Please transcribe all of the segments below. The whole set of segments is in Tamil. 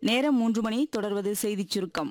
நேரம் மூன்று மணி தொடர்வது செய்திச் சுருக்கம்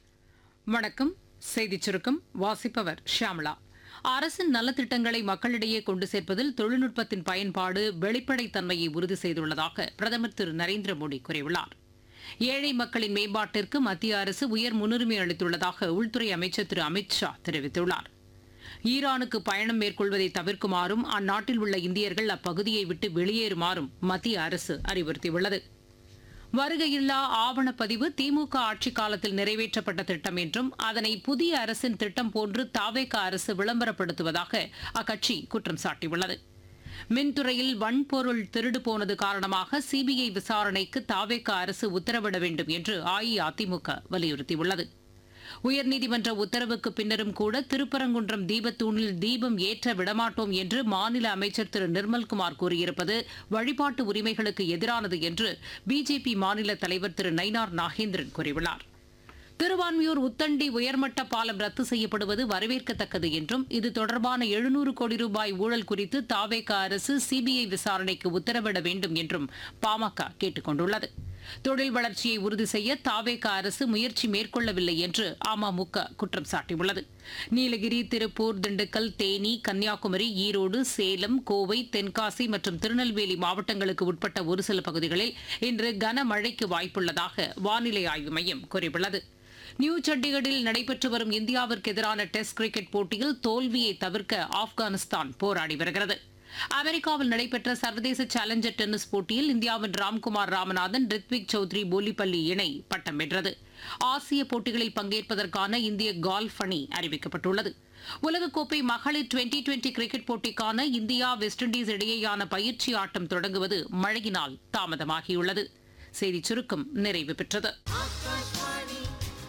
வணக்கம் செய்திச் சுருக்கம் வாசிப்பவர் ஷியாமளா அரசின் நலத்திட்டங்களை மக்களிடையே கொண்டு சேர்ப்பதில் தொழில்நுட்பத்தின் பயன்பாடு வெளிப்படைத்தன்மையை உறுதி செய்துள்ளதாக பிரதமர் திரு நரேந்திர மோடி கூறியுள்ளார் ஏழை மக்களின் மேம்பாட்டிற்கு மத்திய அரசு உயர் முன்னுரிமை அளித்துள்ளதாக உள்துறை அமைச்சர் திரு அமித் ஷா தெரிவித்துள்ளார் ஈரானுக்கு பயணம் மேற்கொள்வதை தவிர்க்குமாறும் அந்நாட்டில் உள்ள இந்தியர்கள் அப்பகுதியை விட்டு வெளியேறுமாறும் மத்திய அரசு அறிவுறுத்தியுள்ளது வருகையில்லா ஆவணப்பதிவு திமுக ஆட்சிக் காலத்தில் நிறைவேற்றப்பட்ட திட்டம் என்றும் அதனை புதிய அரசின் திட்டம் போன்று தாவேக அரசு விளம்பரப்படுத்துவதாக அக்கட்சி குற்றம் சாட்டியுள்ளது மின்துறையில் வன்பொருள் திருடு போனது காரணமாக சிபிஐ விசாரணைக்கு தாவேக அரசு உத்தரவிட வேண்டும் என்று அஇஅதிமுக வலியுறுத்தியுள்ளது உயர்நீதிமன்ற உத்தரவுக்கு பின்னரும் கூட திருப்பரங்குன்றம் தீபத்தூணில் தீபம் ஏற்ற விடமாட்டோம் என்று மாநில அமைச்சர் திரு நிர்மல்குமார் கூறியிருப்பது வழிபாட்டு உரிமைகளுக்கு எதிரானது என்று பிஜேபி மாநில தலைவர் திரு நயினார் நாகேந்திரன் கூறியுள்ளார் திருவான்மியூர் உத்தண்டி உயர்மட்ட பாலம் ரத்து செய்யப்படுவது வரவேற்கத்தக்கது என்றும் இது தொடர்பான எழுநூறு கோடி ரூபாய் ஊழல் குறித்து தாவேக அரசு சிபிஐ விசாரணைக்கு உத்தரவிட வேண்டும் என்றும் பாமக கேட்டுக் கொண்டுள்ளது தொழில் வளர்ச்சியை உறுதி செய்ய தாவேக அரசு முயற்சி மேற்கொள்ளவில்லை என்று அமமுக குற்றம் சாட்டியுள்ளது நீலகிரி திருப்பூர் திண்டுக்கல் தேனி கன்னியாகுமரி ஈரோடு சேலம் கோவை தென்காசி மற்றும் திருநெல்வேலி மாவட்டங்களுக்கு உட்பட்ட ஒரு சில பகுதிகளில் இன்று கனமழைக்கு வாய்ப்புள்ளதாக வானிலை ஆய்வு மையம் கூறியுள்ளது நியூ சண்டிகரில் நடைபெற்று வரும் இந்தியாவிற்கு எதிரான டெஸ்ட் கிரிக்கெட் போட்டியில் தோல்வியை தவிர்க்க ஆப்கானிஸ்தான் போராடி வருகிறது அமெரிக்காவில் நடைபெற்ற சர்வதேச சேலஞ்சர் டென்னிஸ் போட்டியில் இந்தியாவின் ராம்குமார் ராமநாதன் ரித்விக் சௌத்ரி போலிப்பள்ளி இணை பட்டம் வென்றது ஆசிய போட்டிகளில் பங்கேற்பதற்கான இந்திய கால்ஃப் அணி அறிவிக்கப்பட்டுள்ளது உலகக்கோப்பை மகளிர் டுவெண்டி டுவெண்டி கிரிக்கெட் போட்டிக்கான இந்தியா வெஸ்ட் இண்டீஸ் இடையேயான பயிற்சி ஆட்டம் தொடங்குவது மழையினால் தாமதமாகியுள்ளது செய்திச் சுருக்கம் நிறைவு பெற்றது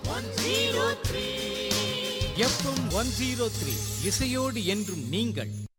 எஃப்எம் ஒன் ஜீரோ த்ரீ இசையோடு என்றும் நீங்கள்